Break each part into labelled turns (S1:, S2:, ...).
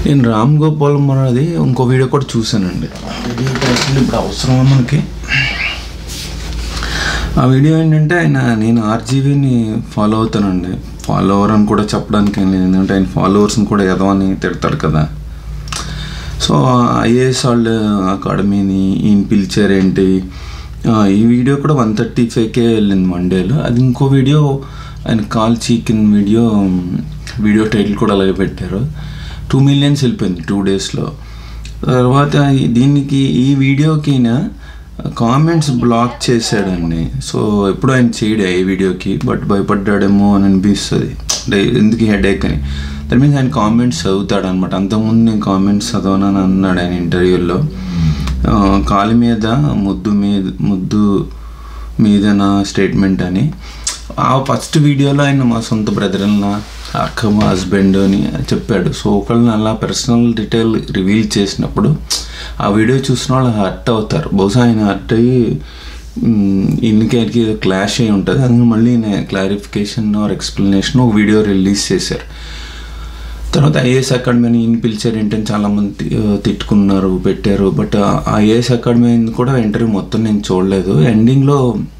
S1: నేను రామ్ గోపాల్ అది ఇంకో వీడియో కూడా చూశానండి వీడియో అసలు ఇప్పుడు అవసరమా మనకి ఆ వీడియో ఏంటంటే ఆయన నేను ఆర్జీవీని ఫాలో అవుతానండి ఫాలోవర్ అని కూడా చెప్పడానికి ఏం లేదు ఎందుకంటే ఆయన ఫాలోవర్స్ని కూడా ఎదవని తిడతాడు కదా సో ఐఏఎస్ వాళ్ళ అకాడమీని ఈయన పిలిచారేంటి ఆ, ఈ వీడియో కూడా వన్ థర్టీ ఫైవ్కే వెళ్ళింది మండేలో అది ఇంకో వీడియో ఆయన కాల్ చీకిన్ వీడియో వీడియో టైటిల్ కూడా అలాగే పెట్టారు టూ మిలియన్స్ వెళ్ళిపోయింది టూ డేస్లో తర్వాత ఈ- దీనికి ఈ వీడియోకి ఈయన కామెంట్స్ బ్లాక్ చేశాడండి సో ఎప్పుడు ఆయన చేయడు ఈ వీడియోకి బట్ భయపడ్డాడేమో అని అనిపిస్తుంది అంటే ఎందుకు హెడేక్ అని దాని మీద ఆయన కామెంట్స్ చదువుతాడు అనమాట అంతకుముందు నేను కామెంట్స్ చదవనని అన్నాడు ఆయన ఇంటర్వ్యూలో ఆ, కాలు మీద ముద్దు మీద ముద్దు మీద నా స్టేట్మెంట్ అని ఆ ఫస్ట్ వీడియోలో ఆయన మా సొంత బ్రదర్ అన్న అక్క మా హస్బెండ్ అని చెప్పాడు సో ఒకళ్ళని అలా పర్సనల్ డీటెయిల్ రివీల్ చేసినప్పుడు ఆ వీడియో చూసిన వాళ్ళు హర్ట్ అవుతారు బహుశా ఆయన హర్ట్ అయ్యి ఇన్నికి క్లాష్ అయి ఉంటుంది అందుకని మళ్ళీ క్లారిఫికేషన్ ఆర్ ఎక్స్ప్లెనేషన్ ఒక వీడియో రిలీజ్ చేశారు తర్వాత ఐఏఎస్ అకాడమీని ఈయన పిలిచారు ఏంటని చాలామంది తి- ఆ, తిట్టుకున్నారు పెట్టారు బట్ ఐఏఎస్ అకాడమీ అయింది కూడా ఇంటర్వ్యూ మొత్తం నేను చూడలేదు ఎండింగ్లో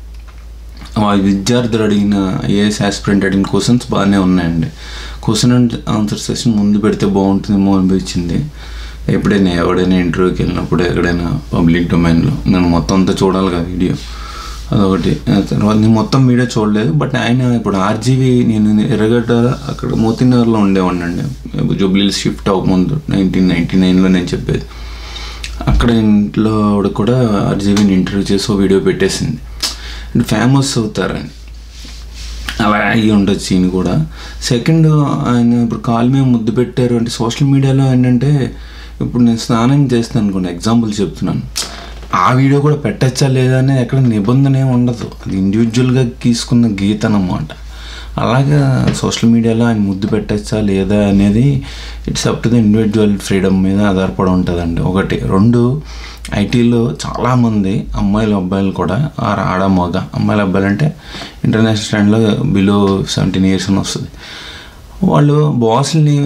S1: ఆ విద్యార్థులు అడిగిన ఐఏఎస్ ఆస్పిరెంట్ అడిగిన క్వశ్చన్స్ బాగానే ఉన్నాయండి క్వశ్చన్ అండ్ ఆన్సర్ సెషన్ ముందు పెడితే బాగుంటుందేమో అనిపించింది ఎప్పుడైనా ఎవడైనా ఇంటర్వ్యూకి వెళ్ళినప్పుడు ఎక్కడైనా పబ్లిక్ డొమైన్లో నేను మొత్తం అంతా చూడాలి కదా వీడియో అదొకటి ఆ తర్వాత నేను మొత్తం వీడియో చూడలేదు బట్ ఆయన ఇప్పుడు ఆర్జీవీ నేను ఎర్రగడ్డ అక్కడ మోతినగర్లో ఉండేవాడినండి జూబ్లీ షిఫ్ట్ అవ్వకముందు నైన్టీన్ నైన్టీ నైన్లో నేను చెప్పేది అక్కడ ఇంట్లో ఆవిడ కూడా ఆర్జీవీని ఇంటర్వ్యూ చేసి ఓ వీడియో పెట్టేసింది అంటే ఫేమస్ అవుతారని అలా అయ్యి ఉండొచ్చు ఈయన కూడా సెకండ్ ఆయన ఇప్పుడు కాలు మీద ముద్దు పెట్టారు అంటే సోషల్ మీడియాలో ఏంటంటే ఇప్పుడు నేను స్నానం చేస్తాను అనుకోండి ఎగ్జాంపుల్ చెప్తున్నాను ఆ వీడియో కూడా పెట్టచ్చా లేదా అనేది ఎక్కడ నిబంధన ఏమి ఉండదు అది ఇండివిజువల్గా తీసుకున్న గీత అన్నమాట అలాగా సోషల్ మీడియాలో ఆయన ముద్దు పెట్టచ్చా లేదా అనేది it's up to the individual freedom మీద ఆధారపడి ఉంటుందండి ఒకటి రెండు ఐటీలో చాలామంది అమ్మాయిలు అబ్బాయిలు కూడా ఆరు ఆడ మగ అమ్మాయిలు అబ్బాయిలు అంటే ఇంటర్నేషనల్ స్టాండ్లో బిలో సెవెంటీన్ ఇయర్స్ అని వస్తుంది వాళ్ళు బాస్ని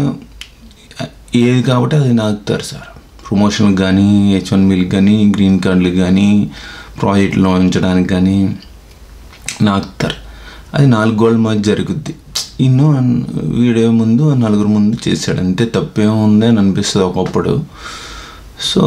S1: ఏది కాబట్టి అది నాకుతారు సార్ ప్రమోషన్కి కానీ హెచ్ వన్ బిల్కి కానీ గ్రీన్ కార్డులకు కానీ ప్రాజెక్టులో ఉంచడానికి కానీ నాకుతారు అది నాలుగు గోళ్ళ మధ్య జరుగుద్ది ఇన్నో వీడియో ముందు నలుగురు ముందు చేశాడు అంతే తప్పేముంది అని అనిపిస్తుంది ఒకప్పుడు సో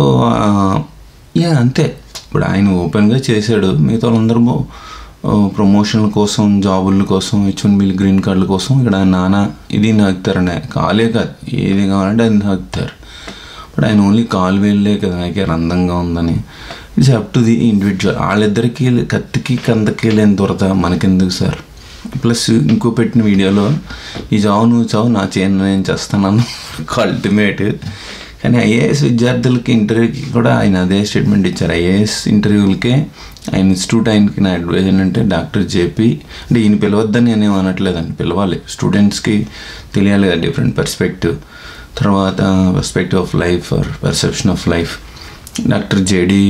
S1: యా అంతే ఇప్పుడు ఆయన ఓపెన్గా చేశాడు మిగతా వాళ్ళందరూ ప్రమోషన్ల కోసం జాబుల కోసం హెచ్ వన్ బిల్ గ్రీన్ కార్డుల కోసం ఇక్కడ ఆయన నాన్న ఇది నాకుతారండి కాలే కాదు ఏది కావాలంటే అది నాకుతారు బట్ ఆయన ఓన్లీ కాలు వేళ్ళే కదా నాకే అందంగా ఉందని it's up to the individual వాళ్ళిద్దరికి కత్తికి కందకి లేని దొరత మనకెందుకు సార్ ప్లస్ ఇంకో పెట్టిన వీడియోలో ఈ చావు నువ్వు చావు నా చేయను నేను చేస్తున్నాను అల్టిమేట్ కానీ ఐఏఎస్ విద్యార్థులకి ఇంటర్వ్యూకి కూడా ఆయన అదే స్టేట్మెంట్ ఇచ్చారు ఐఏఎస్ ఇంటర్వ్యూలకే ఆయన ఇన్స్టిట్యూట్ ఆయనకి నా అడ్వైజ్ ఏంటంటే డాక్టర్ జేపీ అంటే ఈయన పిలవద్దని నేనేం అనట్లేదండి పిలవాలి స్టూడెంట్స్కి తెలియాలి కదా డిఫరెంట్ పర్స్పెక్టివ్ తర్వాత perspective of life or perception of life doctor JD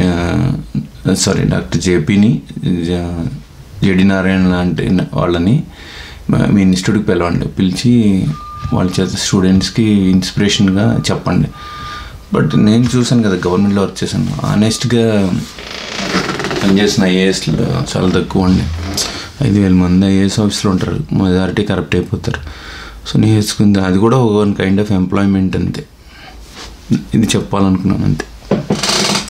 S1: sorry doctor జేపీని జేడి నారాయణ లాంటి వాళ్ళని మా- మీ ఇన్స్టిట్యూట్కి పిలవండి పిలిచి వాళ్ళ చేత స్టూడెంట్స్కి ఇన్స్పిరేషన్గా చెప్పండి బట్ నేను చూసాను కదా గవర్నమెంట్లో వర్క్ చేశాను ఆనెస్ట్గా పనిచేసిన ఐఏఎస్లో చాలా తక్కువ అండి ఐదు వేల మంది ఐఏఎస్ ఆఫీసులు ఉంటారు మెజారిటీ కరప్ట్ అయిపోతారు సో నేను వేసుకుంది అది కూడా వన్ కైండ్ ఆఫ్ ఎంప్లాయ్మెంట్ అంతే ఇది చెప్పాలనుకున్నాను అంతే